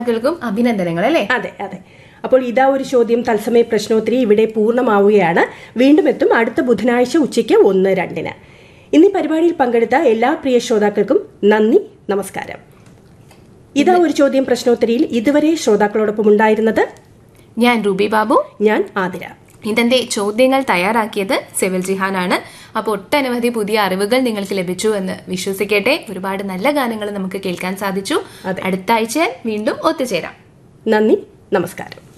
ൾക്കും അഭിനന്ദനങ്ങൾ അല്ലേ അതെ അതെ അപ്പോൾ ഇതാ ഒരു ചോദ്യം തത്സമയ പ്രശ്നോത്തരി ഇവിടെ പൂർണ്ണമാവുകയാണ് വീണ്ടും എത്തും അടുത്ത ബുധനാഴ്ച ഉച്ചയ്ക്ക് ഒന്ന് രണ്ടിന് ഇന്ന് ഈ പരിപാടിയിൽ പങ്കെടുത്ത എല്ലാ പ്രിയ ശ്രോതാക്കൾക്കും നന്ദി നമസ്കാരം ഇതാ ഒരു ചോദ്യം പ്രശ്നോത്തരിയിൽ ഇതുവരെ ശ്രോതാക്കളോടൊപ്പം ഉണ്ടായിരുന്നത് ഞാൻ റൂബി ബാബു ഞാൻ ആതിര ഇതിന്റെ ചോദ്യങ്ങൾ തയ്യാറാക്കിയത് സെവിൽ ജിഹാനാണ് അപ്പോൾ ഒട്ടനവധി പുതിയ അറിവുകൾ നിങ്ങൾക്ക് ലഭിച്ചു എന്ന് വിശ്വസിക്കട്ടെ ഒരുപാട് നല്ല ഗാനങ്ങൾ നമുക്ക് കേൾക്കാൻ സാധിച്ചു അതെ. അടുത്ത ആഴ്ച വീണ്ടും ഒത്തുചേരാം നന്ദി നമസ്കാരം